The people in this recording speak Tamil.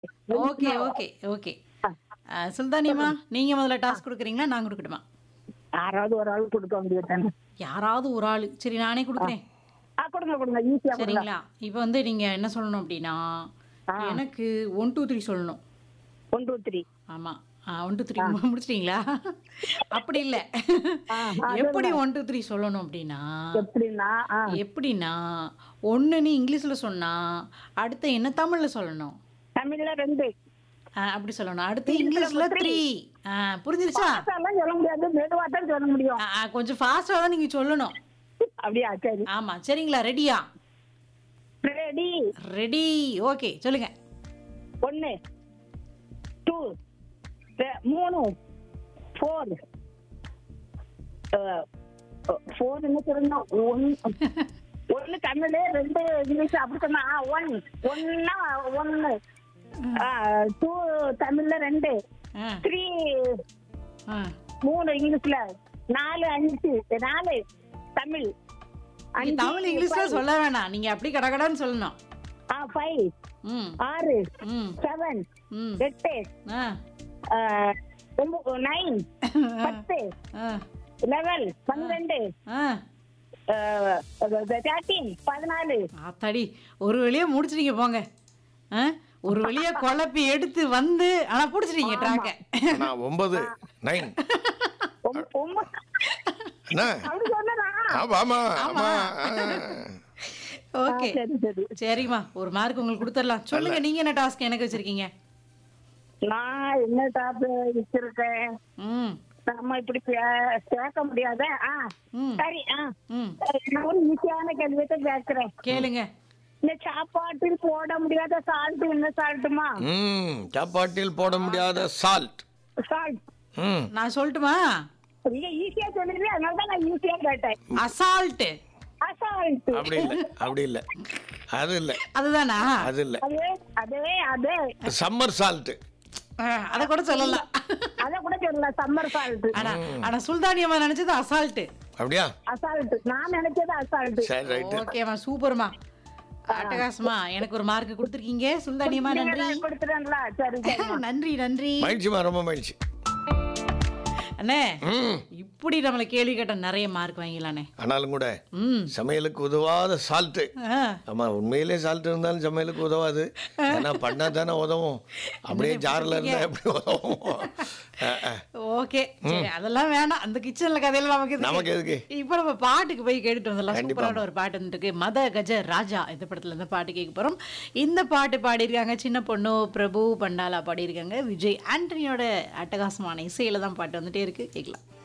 ஓகே ஓகே ஓகே சுல்தானியம்மா நீங்க முதல்ல டாஸ்க் கொடுக்குறீங்களா நான் கொடுக்கட்டுமா யாராவது ஒரு ஆள் கொடுக்க வேண்டியது யாராவது ஒரு ஆள் சரி நானே கொடுக்குறேன் ஆ கொடுங்க கொடுங்க ஈஸியா கொடுங்க சரிங்களா இப்போ வந்து நீங்க என்ன சொல்லணும் அப்படின்னா எனக்கு ஒன் டூ த்ரீ சொல்லணும் ஒன் டூ த்ரீ ஆமா ஒன் டூ த்ரீ முடிச்சிட்டீங்களா அப்படி இல்ல ஆ, எப்படி ஒன் டூ த்ரீ சொல்லணும் அப்படின்னா எப்படின்னா ஆ, எப்படின்னா ஒண்ணுன்னு இங்கிலீஷ்ல சொன்னா அடுத்து என்ன தமிழ்ல சொல்லணும் தமிழ்ல ரெண்டு ஆ, அப்படி சொல்லணும் அடுத்து இங்கிலீஷ்ல த்ரீ புரிஞ்சிருச்சா பாஸ்டாலாம் சொல்ல முடியாது மெதுவா தான் சொல்ல முடியும் ஆ, ஆ, கொஞ்சம் ஃபாஸ்டா தான் நீங்க சொல்லணும் அப்படியா சரி ஆமா சரிங்களா ரெடியா ரெடி ரெடி ஓகே சொல்லுங்க ஒன்னு டூ மூணு ஃபோர் ஃபோர் என்ன சொல்லணும் ஒன் ஒன்னு தமிழ் ரெண்டு இங்கிலீஷ் அப்படி சொன்னா ஒன் ஒன்னா ஒன்னு டூ தமிழ்ல ரெண்டு ஆ, த்ரீ ஆ. மூணு இங்கிலீஷ்ல நாலு அஞ்சு நாலு தமிழ் நீங்க தமிழ் இங்கிலீஷ்ல சொல்ல வேணாம் நீங்க அப்படி கடகடான்னு சொல்லணும் ஆ ஃபைவ் ம் ஆறு ம் செவன் ம் எட்டு ஆ நைன் பத்து ஆ லெவல் பன்னெண்டு ஆ தேர்ட்டீன் பதினாலு ஆத்தாடி ஒரு வழியா முடிச்சிட்டீங்க போங்க ஆ? ஒரு வழியா குழப்பி எடுத்து வந்து ஆனா புடிச்சிட்டீங்க ட்ராக்க ஆனா ஒன்பது நைன் ஒம்- ஒம்ப- என்ன அப்படி சொன்னதா? ஆமா ஆமா ஆமா ஆ. ஓகே சரி சரி சரிம்மா ஒரு மார்க் உங்களுக்கு கொடுத்துடலாம் சொல்லுங்க நீங்க என்ன டாஸ்க் எனக்கு வச்சிருக்கீங்க நான் என்ன டாப் வச்சிருக்கேன் ம் நம்ம இப்படி பே- கேட்க முடியாத ஆ ம் சரி ஆ ம் நான் ஒரு ஈஸியான கேள்வியத்தை கேட்கிறேன் கேளுங்க இந்த சாப்பாட்டில் போட முடியாத சால்ட் என்ன சால்ட்டுமா ம் சாப்பாட்டில் போட முடியாத சால்ட் சால்ட் ம் நான் சொல்லட்டுமா நீங்க ஈஸியா சொல்லுறீங்க அதனால தான் நான் ஈஸியா கேட்டேன் அசால்ட் அசால்ட் அப்படி இல்லை அப்படி இல்லை அது இல்லை அதுதானா அது இல்லை அதே அதே அதே சம்மர் சால்ட் ஆ, அத கூட சொல்லலாம் அத கூட சொல்லலாம் சம்மர் சால்ட் ஆனா ஆனா சுல்தானியம்மா நினைச்சது அசால்ட் அப்படியா அசால்ட் நான் நினைச்சது அசால்ட் சரி ரைட்டு ஓகேம்மா சூப்பர்மா அட்டகாசமா எனக்கு ஒரு மார்க் கொடுத்துருக்கீங்க சுல்தானியம்மா நன்றி கொடுத்துட்டேன்ல சரி சரி நன்றி நன்றி மகிழ்ச்சிமா ரொம்ப மகிழ்ச்சி அண்ணே ம் இப்படி நம்மள கேள்வி கேட்ட நிறைய மார்க் வாங்கிடலானே ஆனாலும் கூட ம் சமையலுக்கு உதவாத சால்ட்டு ஆ, ஆமா உண்மையிலே சால்ட் இருந்தாலும் சமையலுக்கு உதவாது ஏன்னா பண்ணா தானே உதவும் அப்படியே ஜாரில் இருந்தா எப்படி உதவும் ஆ, ஆ. ஓகே சரி அதெல்லாம் வேணாம் அந்த கிச்சன்ல கதையில நமக்கு எதுக்கு? நமக்கு எதுக்கு இப்போ நம்ம பாட்டுக்கு போய் கேட்டுட்டு வந்துடலாம் கண்டிப்பா. சூப்பரான ஒரு பாட்டு வந்துருக்கு மத கஜ ராஜா இந்த படத்துல இருந்து பாட்டு கேட்க போறோம் இந்த பாட்டு பாடியிருக்காங்க சின்ன பொண்ணு பிரபு பண்டாலா பாடியிருக்காங்க விஜய் ஆண்டனியோட அட்டகாசமான இசையில தான் பாட்டு வந்துட்டே இருக்கு கேட்கலாம்